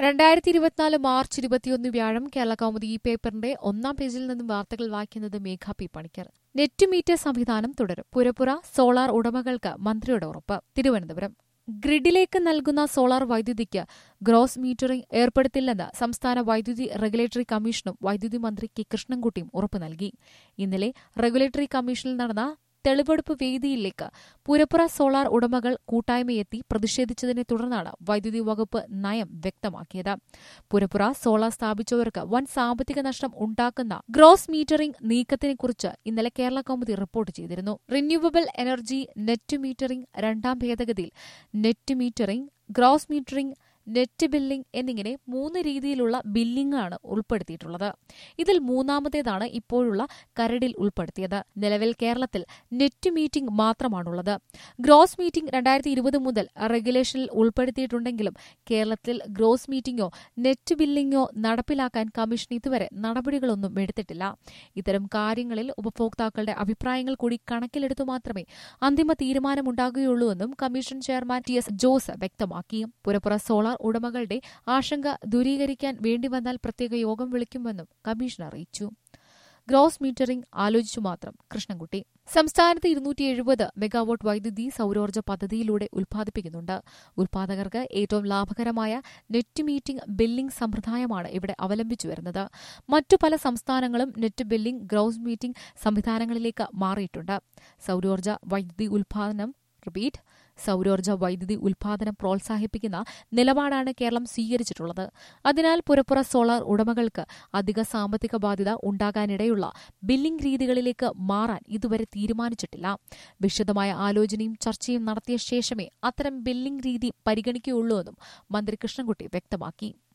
രണ്ടായിരത്തി ഇരുപത്തിനാല് മാർച്ച് ഇരുപത്തിയൊന്ന് വ്യാഴം കേരള കൗമുദി ഈ പേപ്പറിന്റെ ഒന്നാം പേജിൽ നിന്നും വാർത്തകൾ വായിക്കുന്നത് Megha P Panicker net meter സംവിധാനം തുടരും പുരപ്പുറ സോളാർ ഉടമകൾക്ക് മന്ത്രിയുടെ ഉറപ്പ് തിരുവനന്തപുരം ഗ്രിഡിലേക്ക് നൽകുന്ന സോളാർ വൈദ്യുതിക്ക് ഗ്രോസ് മീറ്ററിംഗ് ഏർപ്പെടുത്തില്ലെന്ന് സംസ്ഥാന വൈദ്യുതി റെഗുലേറ്ററി കമ്മീഷനും വൈദ്യുതി മന്ത്രി കെ കൃഷ്ണൻകുട്ടിയും ഉറപ്പു നൽകി ഇന്നലെ റെഗുലേറ്ററി കമ്മീഷനിൽ നടന്ന തെളിവെടുപ്പ് വേദിയിലേക്ക് പുരപ്പുറ സോളാർ ഉടമകൾ കൂട്ടായ്മയെത്തി പ്രതിഷേധിച്ചതിനെ തുടർന്നാണ് വൈദ്യുതി വകുപ്പ് നയം വ്യക്തമാക്കിയത് പുരപ്പുറ സോളാർ സ്ഥാപിച്ചവർക്ക് വൻ സാമ്പത്തിക നഷ്ടം ഉണ്ടാക്കുന്ന ഗ്രോസ് മീറ്ററിംഗ് നീക്കത്തിനെക്കുറിച്ച് ഇന്നലെ കേരള കൗമുദി റിപ്പോർട്ട് ചെയ്തിരുന്നു റിന്യൂവബിൾ എനർജി നെറ്റ് മീറ്ററിംഗ് രണ്ടാം ഭേദഗതിയിൽ net metering gross metering net billing എന്നിങ്ങനെ മൂന്ന് രീതിയിലുള്ള ബില്ലിംഗ് ആണ് ഉൾപ്പെടുത്തിയിട്ടുള്ളത് ഇതിൽ മൂന്നാമത്തേതാണ് ഇപ്പോഴുള്ള കരടിൽ ഉൾപ്പെടുത്തിയത് നിലവിൽ കേരളത്തിൽ നെറ്റ് മീറ്റിംഗ് മാത്രമാണുള്ളത് ഗ്രോസ് മീറ്റിംഗ് രണ്ടായിരത്തി ഇരുപത് മുതൽ റെഗുലേഷനിൽ ഉൾപ്പെടുത്തിയിട്ടുണ്ടെങ്കിലും കേരളത്തിൽ ഗ്രോസ് മീറ്റിംഗോ നെറ്റ് ബില്ലിംഗോ നടപ്പിലാക്കാൻ കമ്മീഷൻ ഇതുവരെ നടപടികളൊന്നും എടുത്തിട്ടില്ല ഇത്തരം കാര്യങ്ങളിൽ ഉപഭോക്താക്കളുടെ അഭിപ്രായങ്ങൾ കൂടി കണക്കിലെടുത്തു മാത്രമേ അന്തിമ തീരുമാനമുണ്ടാകുകയുള്ളൂവെന്നും commission chairman T S Jose വ്യക്തമാക്കി പുരപ്പുറ സോളാർ ഉടമകളുടെ ആശങ്ക ദൂരീകരിക്കാൻ വേണ്ടിവന്നാൽ പ്രത്യേക യോഗം വിളിക്കുമെന്നും കമ്മീഷൻ അറിയിച്ചു ഗ്രോസ് മീറ്ററിംഗ് ആലോചിച്ചു മാത്രം കൃഷ്ണൻകുട്ടി സംസ്ഥാനത്ത് ഇരുന്നൂറ്റി എഴുപത് മെഗാവാട്ട് വൈദ്യുതി സൌരോർജ്ജ പദ്ധതിയിലൂടെ ഉൽപ്പാദിപ്പിക്കുന്നുണ്ട് ഉൽപ്പാദകർക്ക് ഏറ്റവും ലാഭകരമായ നെറ്റ് മീറ്റിംഗ് ബില്ലിംഗ് സമ്പ്രദായമാണ് ഇവിടെ അവലംബിച്ചു വരുന്നത് മറ്റു പല സംസ്ഥാനങ്ങളും നെറ്റ് ബില്ലിംഗ് ഗ്രോസ് മീറ്റിംഗ് സംവിധാനങ്ങളിലേക്ക് മാറിയിട്ടുണ്ട് സൌരോർജ്ജ വൈദ്യുതി ഉൽപ്പാദനം റിപ്പീറ്റ് സൌരോർജ്ജ വൈദ്യുതി ഉൽപാദനം പ്രോത്സാഹിപ്പിക്കുന്ന നിലപാടാണ് കേരളം സ്വീകരിച്ചിട്ടുള്ളത് അതിനാൽ പുരപ്പുറ സോളാർ ഉടമകൾക്ക് അധിക സാമ്പത്തിക ബാധ്യത ഉണ്ടാകാനിടയുള്ള ബില്ലിംഗ് രീതികളിലേക്ക് മാറാൻ ഇതുവരെ തീരുമാനിച്ചിട്ടില്ല വിശദമായ ആലോചനയും ചർച്ചയും നടത്തിയ ശേഷമേ അത്തരം ബില്ലിംഗ് രീതി പരിഗണിക്കുകയുള്ളൂവെന്നും മന്ത്രി കൃഷ്ണൻകുട്ടി വ്യക്തമാക്കി